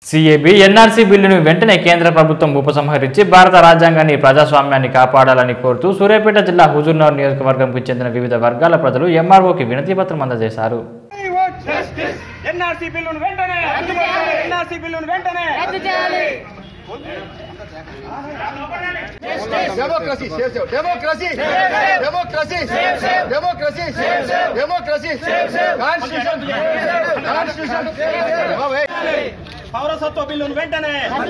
CAB NRC బిల్లును వెంటనే కేంద్ర ప్రభుత్వం ఉపసంహరించి భారత రాజ్యాంగాన్ని ప్రజాస్వామ్యాన్ని కాపాడాలని కోరుతూ సూర్యాపేట జిల్లా హుజూర్నగర్ నియోజకవర్గంకి చెందిన వివిధ వర్గాల ప్రజలు ఎంఆర్ఓకి వినతి పత్రం అందజేశారు ఎన్ఆర్సీ బిల్లును వెంటనే ఎన్ఆర్సీ బిల్లును వెంటనే Democracy, save, save. Democracy, democracy, democracy, democracy, constitution, constitution. Oh, wait. పౌరసత్వ బిల్లును వెంటనే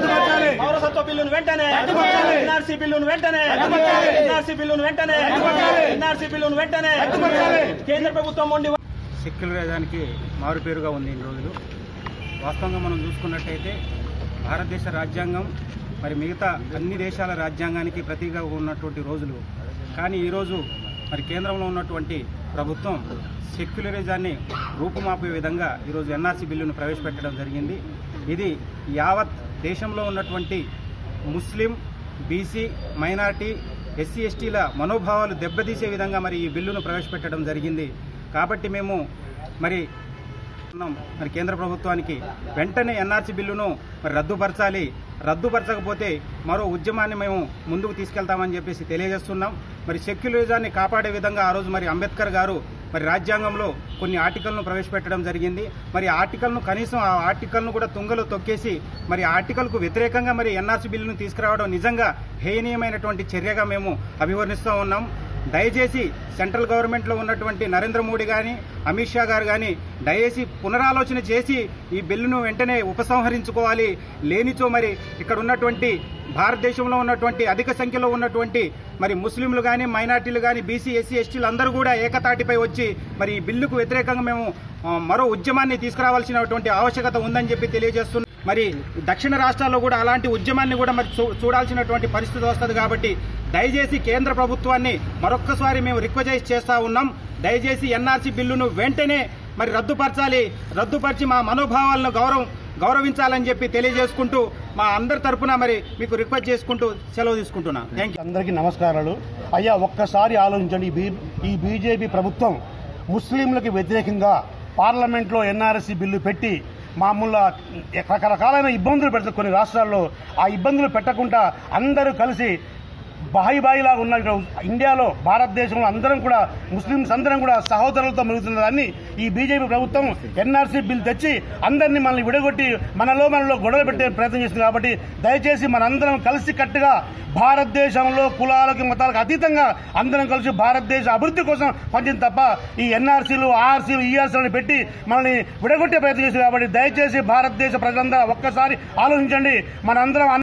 పౌరసత్వ బిల్లును వెంటనే ఎన్ఆర్సీ బిల్లును వెంటనే ఎన్ఆర్సీ బిల్లును వెంటనే ఎన్ఆర్సీ బిల్లును వెంటనే కేంద్ర ప్రభుత్వం ఉండి సెక్యులరిజానికి మారుపేరుగా ఉంది ఈ రోజులు వాస్తవంగా మనం చూసుకున్నట్టయితే భారతదేశ రాజ్యాంగం మరి మిగతా అన్ని దేశాల రాజ్యాంగానికి ప్రతిగా ఉన్నటువంటి రోజులు కానీ ఈరోజు మరి కేంద్రంలో ఉన్నటువంటి ప్రభుత్వం సెక్యులరిజాన్ని రూపుమాపే విధంగా ఈరోజు ఎన్ఆర్సీ బిల్లును ప్రవేశపెట్టడం జరిగింది ఇది యావత్ దేశంలో ఉన్నటువంటి ముస్లిం బీసీ మైనార్టీ ఎస్సీ ఎస్టీల మనోభావాలు దెబ్బతీసే విధంగా మరి ఈ బిల్లును ప్రవేశపెట్టడం జరిగింది కాబట్టి మేము మరి ఉన్నాం. మరి కేంద్ర ప్రభుత్వానికి వెంటనే ఎన్ఆర్సీ బిల్లును మరి రద్దుపరచాలి రద్దుపరచకపోతే మరో ఉద్యమాన్ని మేము ముందుకు తీసుకెళ్తామని చెప్పేసి తెలియజేస్తున్నాం మరి సెక్యులరిజాన్ని కాపాడే విధంగా ఆ రోజు మరి అంబేద్కర్ గారు మరి రాజ్యాంగంలో కొన్ని ఆర్టికల్ను ప్రవేశపెట్టడం జరిగింది మరి ఆర్టికల్ను కనీసం ఆ ఆర్టికల్ను కూడా తుంగలో తొక్కేసి మరి ఆర్టికల్కు వ్యతిరేకంగా మరి ఎన్ఆర్సీ బిల్లును తీసుకురావడం నిజంగా హేయనీయమైనటువంటి చర్యగా మేము అభివర్ణిస్తూ ఉన్నాం దయచేసి సెంట్రల్ గవర్నమెంట్లో ఉన్నటువంటి నరేంద్ర మోడీ కానీ అమిత్ షా గారు కానీ దయచేసి పునరాలోచన చేసి ఈ బిల్లును వెంటనే ఉపసంహరించుకోవాలి లేనిచో మరి ఇక్కడ ఉన్నటువంటి భారతదేశంలో ఉన్నటువంటి అధిక సంఖ్యలో ఉన్నటువంటి మరి ముస్లింలు కానీ మైనార్టీలు కానీ బీసీ ఎస్సీ ఎస్టీలు అందరూ కూడా ఏకతాటిపై వచ్చి మరి ఈ బిల్లుకు వ్యతిరేకంగా మేము ఆ, మరో ఉద్యమాన్ని తీసుకురావాల్సినటువంటి ఆవశ్యకత ఉందని చెప్పి తెలియజేస్తున్నాం మరి దక్షిణ రాష్ట్రాల్లో కూడా అలాంటి ఉద్యమాన్ని కూడా మరి చూ- చూడాల్సినటువంటి పరిస్థితి వస్తుంది కాబట్టి దయచేసి కేంద్ర ప్రభుత్వాన్ని మరొక్కసారి మేము రిక్వెస్ట్ చేస్తా ఉన్నాం దయచేసి ఎన్ఆర్సీ బిల్లును వెంటనే మరి రద్దుపరచాలి రద్దుపరిచి మా మనోభావాలను గౌరవం గౌరవించాలని చెప్పి తెలియజేసుకుంటూ మా అందరి తరపున మరి మీకు రిక్వెస్ట్ చేసుకుంటూ సెలవు తీసుకుంటున్నా థ్యాంక్ యూ అందరికీ నమస్కారాలు అయ్యా ఒక్కసారి ఆలోచించండి ఈ బీ- ఈ బీజేపీ ప్రభుత్వం ముస్లింలకు వ్యతిరేకంగా పార్లమెంట్లో ఎన్ఆర్ఎస్సీ బిల్లు పెట్టి మామూలు రకరకాలైన ఇబ్బందులు పెడతారు కొన్ని రాష్ట్రాల్లో ఆ ఇబ్బందులు పెట్టకుండా అందరూ కలిసి బాయి బాయిలాగా ఉన్న ఇక్కడ ఇండియాలో భారతదేశంలో అందరం కూడా ముస్లింస్ అందరం కూడా సహోదరులతో మెలుగుతున్న దాన్ని ఈ బీజేపీ ప్రభుత్వం ఎన్ఆర్సీ బిల్ తెచ్చి అందరినీ మనల్ని విడగొట్టి మనలో మనలో గొడవ పెట్టే ప్రయత్నం చేస్తుంది కాబట్టి దయచేసి మనందరం కలిసి కట్టుగా భారతదేశంలో కులాలకి మతాలకు అతీతంగా అందరం కలిసి భారతదేశ అభివృద్ధి కోసం పనిచేసింది తప్ప ఈ ఎన్ఆర్సీలు ఆర్సీలు ఈఆర్సీలను పెట్టి మనల్ని విడగొట్టే ప్రయత్నం చేస్తుంది కాబట్టి దయచేసి భారతదేశ ప్రజలందరూ ఒక్కసారి ఆలోచించండి మనందరం